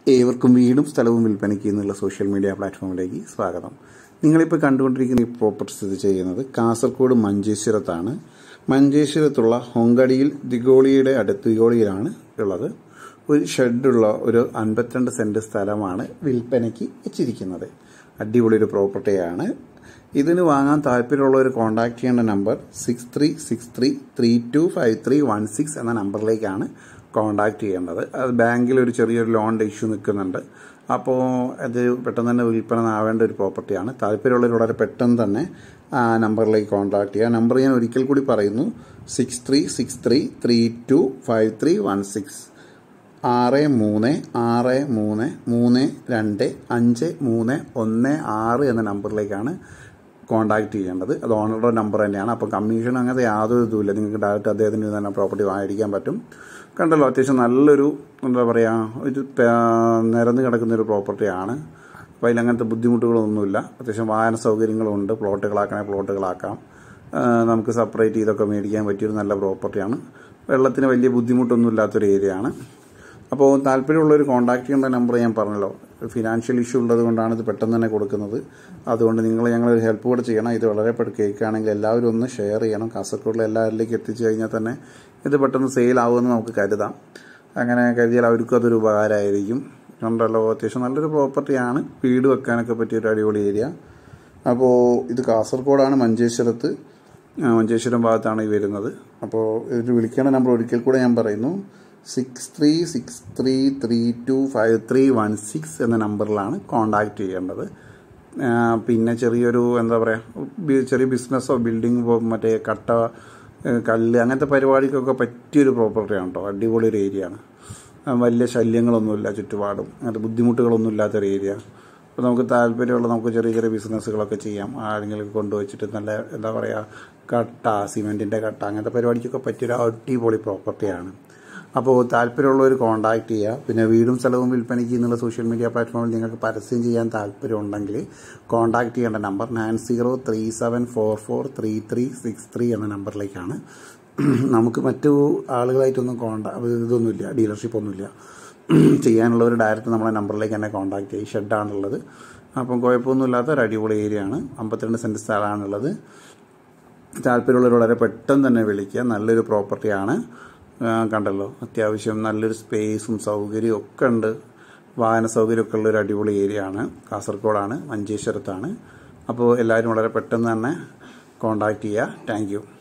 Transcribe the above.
ഏവർക്കും വീടും സ്ഥലവും വിൽപ്പനയ്ക്ക് എന്നുള്ള സോഷ്യൽ മീഡിയ പ്ലാറ്റ്ഫോമിലേക്ക് സ്വാഗതം നിങ്ങളിപ്പോൾ കണ്ടുകൊണ്ടിരിക്കുന്ന ഈ പ്രോപ്പർട്ടി സ്ഥിതി ചെയ്യുന്നത് കാസർഗോഡ് മഞ്ചേശ്വരത്താണ് മഞ്ചേശ്വരത്തുള്ള ഹൊങ്കടിയിൽ ദിഗോളിയുടെ അടുത്ത് ദിഗോളിയിലാണ് ഉള്ളത് ഒരു ഷെഡുള്ള ഒരു അൻപത്തിരണ്ട് സെൻറ്റ് സ്ഥലമാണ് വിൽപ്പനയ്ക്ക് വെച്ചിരിക്കുന്നത് അടിപൊളി ഒരു പ്രോപ്പർട്ടിയാണ് ഇതിന് വാങ്ങാൻ താല്പര്യമുള്ളവർ കോൺടാക്ട് ചെയ്യേണ്ട number six three six three three two five three one six എന്ന നമ്പറിലേക്കാണ് കോൺടാക്ട് ചെയ്യേണ്ടത് അത് ബാങ്കിൽ ഒരു ചെറിയൊരു ലോണിൻ്റെ ഇഷ്യൂ നിൽക്കുന്നുണ്ട് അപ്പോൾ അത് പെട്ടെന്ന് തന്നെ വിൽപ്പന ആവേണ്ട ഒരു പ്രോപ്പർട്ടിയാണ് താല്പര്യമുള്ളവർ വളരെ പെട്ടെന്ന് തന്നെ ആ നമ്പറിലേക്ക് കോൺടാക്ട് ചെയ്യുക നമ്പർ ഞാൻ ഒരിക്കൽ കൂടി പറയുന്നു six three six three three two five three one six ആറ് മൂന്ന് ആറ് മൂന്ന് മൂന്ന് രണ്ട് അഞ്ച് മൂന്ന് ഒന്ന് ആറ് എന്ന നമ്പറിലേക്കാണ് കോൺടാക്ട് ചെയ്യേണ്ടത് അത് ഓണറുടെ നമ്പർ തന്നെയാണ് അപ്പോൾ കമ്മീഷൻ അങ്ങനത്തെ യാതൊരു ഇതുമില്ല നിങ്ങൾക്ക് ഡയറക്റ്റ് അദ്ദേഹത്തിന് തന്നെ പ്രോപ്പർട്ടി വാങ്ങിക്കാൻ പറ്റും കണ്ടല്ലോ അത്യാവശ്യം നല്ലൊരു എന്താ പറയുക ഒരു നിരന്ന് കിടക്കുന്ന ഒരു പ്രോപ്പർട്ടിയാണ് അപ്പോൾ അതിലങ്ങനത്തെ ബുദ്ധിമുട്ടുകളൊന്നുമില്ല അത്യാവശ്യം വാഹന സൗകര്യങ്ങളുണ്ട് പ്ലോട്ടുകളാക്കണേ പ്ലോട്ടുകളാക്കാം നമുക്ക് സെപ്പറേറ്റ് ചെയ്തൊക്കെ മേടിക്കാൻ പറ്റിയൊരു നല്ല പ്രോപ്പർട്ടിയാണ് വെള്ളത്തിന് വലിയ ബുദ്ധിമുട്ടൊന്നും ഇല്ലാത്തൊരു ഏരിയയാണ് അപ്പോൾ താല്പര്യമുള്ളവർ കോൺടാക്ട് ചെയ്യേണ്ട നമ്പർ ഞാൻ പറഞ്ഞല്ലോ ഫിനാൻഷ്യൽ ഇഷ്യൂ ഉള്ളത് കൊണ്ടാണ് ഇത് പെട്ടെന്ന് തന്നെ കൊടുക്കുന്നത് അതുകൊണ്ട് നിങ്ങൾ ഞങ്ങളൊരു ഹെൽപ്പ് കൂടെ ചെയ്യണം ഇത് വളരെ പെട്ടെന്ന് കേൾക്കുകയാണെങ്കിൽ എല്ലാവരും ഒന്ന് ഷെയർ ചെയ്യണം കാസർഗോഡിലെ എല്ലാവരിലേക്ക് എത്തിച്ചു കഴിഞ്ഞാൽ തന്നെ ഇത് പെട്ടെന്ന് സെയിൽ ആവുമെന്ന് നമുക്ക് കരുതാം അങ്ങനെ കരുതിയാൽ അവർക്കും അതൊരു ഉപകാരമായിരിക്കും കണ്ടല്ലോ അത്യാവശ്യം നല്ലൊരു പ്രോപ്പർട്ടിയാണ് വീട് വെക്കാനൊക്കെ പറ്റിയൊരു അടിപൊളി ഏരിയ അപ്പോൾ ഇത് കാസർഗോഡാണ് മഞ്ചേശ്വരത്ത് മഞ്ചേശ്വരം ഭാഗത്താണ് ഈ വരുന്നത് അപ്പോൾ ഇത് വിളിക്കേണ്ട നമ്പർ ഒരിക്കൽ കൂടെ ഞാൻ പറയുന്നു six three six three three two five three one six എന്ന നമ്പറിലാണ് കോണ്ടാക്ട് ചെയ്യേണ്ടത് പിന്നെ ചെറിയൊരു എന്താ പറയുക ചെറിയ ബിസിനസ്സോ ബിൽഡിംഗ് മറ്റേ കട്ട കല്ല് അങ്ങനത്തെ പരിപാടിക്കൊക്കെ പറ്റിയൊരു പ്രോപ്പർട്ടിയാണ് കേട്ടോ അടിപൊളി ഒരു ഏരിയ ആണ് വലിയ ശല്യങ്ങളൊന്നുമില്ല ചുറ്റുപാടും അങ്ങനത്തെ ബുദ്ധിമുട്ടുകളൊന്നും ഇല്ലാത്തൊരു ഏരിയ അപ്പോൾ നമുക്ക് താല്പര്യമുള്ള നമുക്ക് ചെറിയ ചെറിയ ബിസിനസ്സുകളൊക്കെ ചെയ്യാം ആരെങ്കിലും കൊണ്ടുവച്ചിട്ട് നല്ല എന്താ പറയുക കട്ട സിമെൻറ്റിൻ്റെ കട്ട അങ്ങനത്തെ പരിപാടിക്കൊക്കെ പറ്റിയൊരു അടിപൊളി പ്രോപ്പർട്ടിയാണ് അപ്പോൾ താല്പര്യമുള്ളവർ കോൺടാക്ട് ചെയ്യുക പിന്നെ വീടും സ്ഥലവും വിൽപ്പനയ്ക്ക് എന്നുള്ള സോഷ്യൽ മീഡിയ പ്ലാറ്റ്ഫോമിൽ നിങ്ങൾക്ക് പരസ്യം ചെയ്യാൻ താല്പര്യമുണ്ടെങ്കിൽ കോൺടാക്ട് ചെയ്യേണ്ട number nine zero three seven four four three three six three എന്ന നമ്പറിലേക്കാണ് നമുക്ക് മറ്റു ആളുകളായിട്ടൊന്നും കോണ്ടാ ഇതൊന്നുമില്ല ഡീലർഷിപ്പ് ഒന്നുമില്ല ചെയ്യാനുള്ളവർ ഡയറക്റ്റ് നമ്മളെ നമ്പറിലേക്ക് തന്നെ കോൺടാക്ട് ചെയ്യും ഷെഡാണുള്ളത് അപ്പം കുഴപ്പമൊന്നുമില്ലാത്ത ഒരു അടിപൊളി ഏരിയ ആണ് അമ്പത്തിരണ്ട് സെൻറ്റ് സ്ഥലമാണുള്ളത് താല്പര്യമുള്ളവർ വളരെ പെട്ടെന്ന് തന്നെ വിളിക്കുക നല്ലൊരു പ്രോപ്പർട്ടിയാണ് കണ്ടല്ലോ അത്യാവശ്യം നല്ലൊരു സ്പേസും സൗകര്യവും ഒക്കെ ഉണ്ട് വാഹന സൗകര്യമൊക്കെ ഉള്ള ഒരു അടിപൊളി ഏരിയ ആണ് കാസർഗോഡാണ് മഞ്ചേശ്വരത്താണ് അപ്പോൾ എല്ലാവരും വളരെ പെട്ടെന്ന് തന്നെ കോൺടാക്ട് ചെയ്യുക താങ്ക്